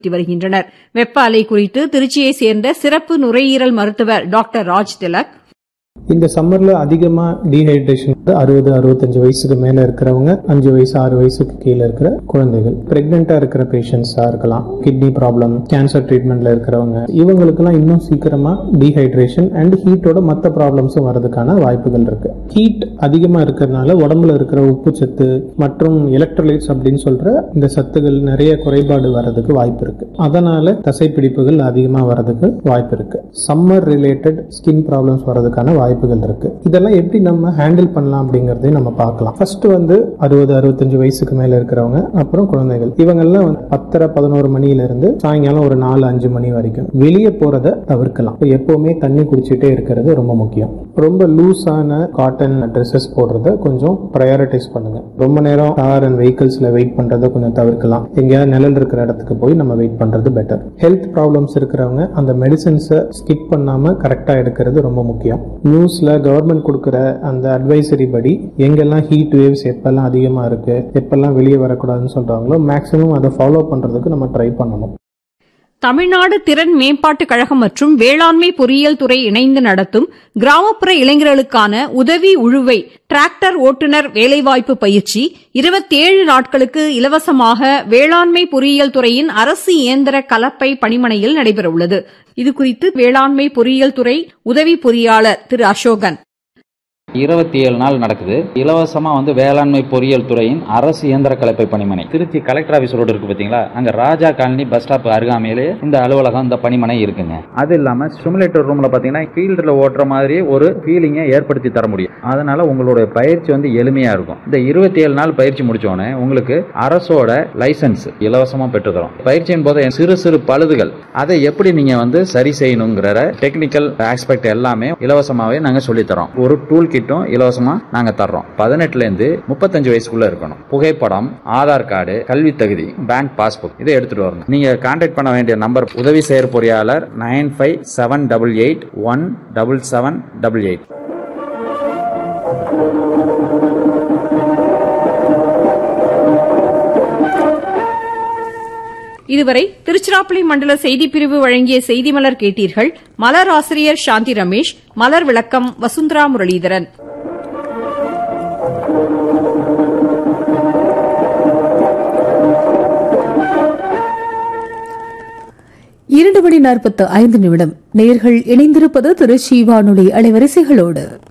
வருகின்றனர் வெப்ப அலை குறித்து திருச்சியை சேர்ந்த சிறப்பு நுரையீரல் மருத்துவர் டாக்டர் ராஜ் திலக் இந்த சம்மர்ல அதிகமா டீஹைட்ரேஷன் அறுபது அறுபத்தஞ்சு வயசுக்கு மேல இருக்கிறவங்க அஞ்சு வயசு ஆறு வயசுக்கு கீழே இருக்கிற குழந்தைகள் பிரெக்னெண்டா இருக்கிற பேஷண்ட்ஸா இருக்கலாம் கிட்னி ப்ராப்ளம் கேன்சர் ட்ரீட்மெண்ட்ல இருக்கிறவங்க இவங்களுக்கெல்லாம் இன்னும் சீக்கிரமா டீஹைட்ரேஷன் அண்ட் ஹீட்டோட மற்ற ப்ராப்ளம்ஸும் வரதுக்கான வாய்ப்புகள் இருக்கு ஹீட் அதிகமா இருக்கிறதுனால உடம்புல இருக்கிற உப்பு சத்து மற்றும் எலக்ட்ரோலைட்ஸ் அப்படின்னு சொல்ற இந்த சத்துகள் நிறைய குறைபாடு வர்றதுக்கு வாய்ப்பு இருக்கு அதனால தசைப்பிடிப்புகள் அதிகமா வர்றதுக்கு வாய்ப்பு இருக்கு சம்மர் ரிலேட்டட் ஸ்கின் ப்ராப்ளம்ஸ் வர்றதுக்கான வாய்ப்புகள் இருக்கு இதெல்லாம் எப்படி நம்ம ஹேண்டில் பண்ணலாம் அப்படிங்கறதையும் நம்ம பார்க்கலாம் ஃபர்ஸ்ட் வந்து அறுபது அறுபத்தஞ்சு வயசுக்கு மேல இருக்கிறவங்க அப்புறம் குழந்தைகள் இவங்கெல்லாம் வந்து பத்தரை பதினோரு மணில இருந்து சாயங்காலம் ஒரு நாலு அஞ்சு மணி வரைக்கும் வெளியே போறத தவிர்க்கலாம் இப்ப எப்பவுமே தண்ணி குடிச்சிட்டே இருக்கிறது ரொம்ப முக்கியம் ரொம்ப லூஸான காட்டன் ட்ரெஸ்ஸஸ் போடுறத கொஞ்சம் ப்ரையாரிட்டைஸ் பண்ணுங்க ரொம்ப நேரம் கார் அண்ட் வெஹிக்கிள்ஸ்ல வெயிட் பண்றதை கொஞ்சம் தவிர்க்கலாம் எங்கேயாவது நிழல் இருக்கிற இடத்துக்கு போய் நம்ம வெயிட் பண்றது பெட்டர் ஹெல்த் ப்ராப்ளம்ஸ் இருக்கிறவங்க அந்த மெடிசன்ஸை ஸ்கிப் பண்ணாம கரெக்டா எடுக்கிறது ரொம்ப முக்கியம் நியூஸ்ல கவர்மெண்ட் கொடுக்குற அந்த அட்வைசரி படி எங்கெல்லாம் ஹீட் வேவ்ஸ் எப்பெல்லாம் அதிகமா இருக்கு எப்பெல்லாம் வெளியே வரக்கூடாதுன்னு சொல்றாங்களோ மேக்சிமம் அதை ஃபாலோ பண்றதுக்கு நம்ம ட்ரை பண்ணணும் தமிழ்நாடு திறன் மேம்பாட்டுக் கழகம் மற்றும் வேளாண்மை பொறியியல் துறை இணைந்து நடத்தும் கிராமப்புற இளைஞர்களுக்கான உதவி உழுவை டிராக்டர் ஓட்டுநர் வேலைவாய்ப்பு பயிற்சி இருபத்தேழு நாட்களுக்கு இலவசமாக வேளாண்மை பொறியியல் துறையின் அரசு இயந்திர கலப்பை பணிமனையில் நடைபெறவுள்ளது இதுகுறித்து வேளாண்மை பொறியியல் துறை உதவி பொறியாளர் திரு அசோகன் இருபத்தி ஏழு நாள் நடக்குது இலவசமா வந்து வேளாண்மை பொறியியல் துறையின் அரசு இயந்திர கலப்பை பணிமனை திருச்சி கலெக்டர் ஆபீஸ் ரோடு இருக்கு பாத்தீங்களா அங்க ராஜா காலனி பஸ் ஸ்டாப் அருகாமையிலே இந்த அலுவலகம் இந்த பணிமனை இருக்குங்க அது இல்லாம சிமுலேட்டர் ரூம்ல பாத்தீங்கன்னா ஃபீல்டில் ஓட்டுற மாதிரி ஒரு ஃபீலிங்கை ஏற்படுத்தி தர முடியும் அதனால உங்களுடைய பயிற்சி வந்து எளிமையா இருக்கும் இந்த இருபத்தி ஏழு நாள் பயிற்சி முடிச்சோடனே உங்களுக்கு அரசோட லைசன்ஸ் இலவசமா பெற்று தரும் பயிற்சியின் போது சிறு சிறு பழுதுகள் அதை எப்படி நீங்க வந்து சரி செய்யணுங்கிற டெக்னிக்கல் ஆஸ்பெக்ட் எல்லாமே இலவசமாவே நாங்க சொல்லி தரோம் ஒரு டூல் கிட்டும் இலவசமா நாங்க தர்றோம் பதினெட்டுல இருந்து முப்பத்தஞ்சு வயசுக்குள்ள இருக்கணும் புகைப்படம் ஆதார் கார்டு கல்வி தகுதி பேங்க் பாஸ்புக் இதை எடுத்துட்டு வரணும் நீங்க கான்டாக்ட் பண்ண வேண்டிய நம்பர் உதவி செயற் பொறியாளர் nine five seven double eight one double seven double eight இதுவரை திருச்சிராப்பள்ளி மண்டல செய்திப்பிரிவு வழங்கிய செய்தி மலர் கேட்டீர்கள் மலர் ஆசிரியர் சாந்தி ரமேஷ் மலர் விளக்கம் வசுந்தரா முரளிதரன் இரண்டு மணி நாற்பத்து ஐந்து நிமிடம் நேர்கள் இணைந்திருப்பது திருச்சி வானொலி அலைவரிசைகளோடு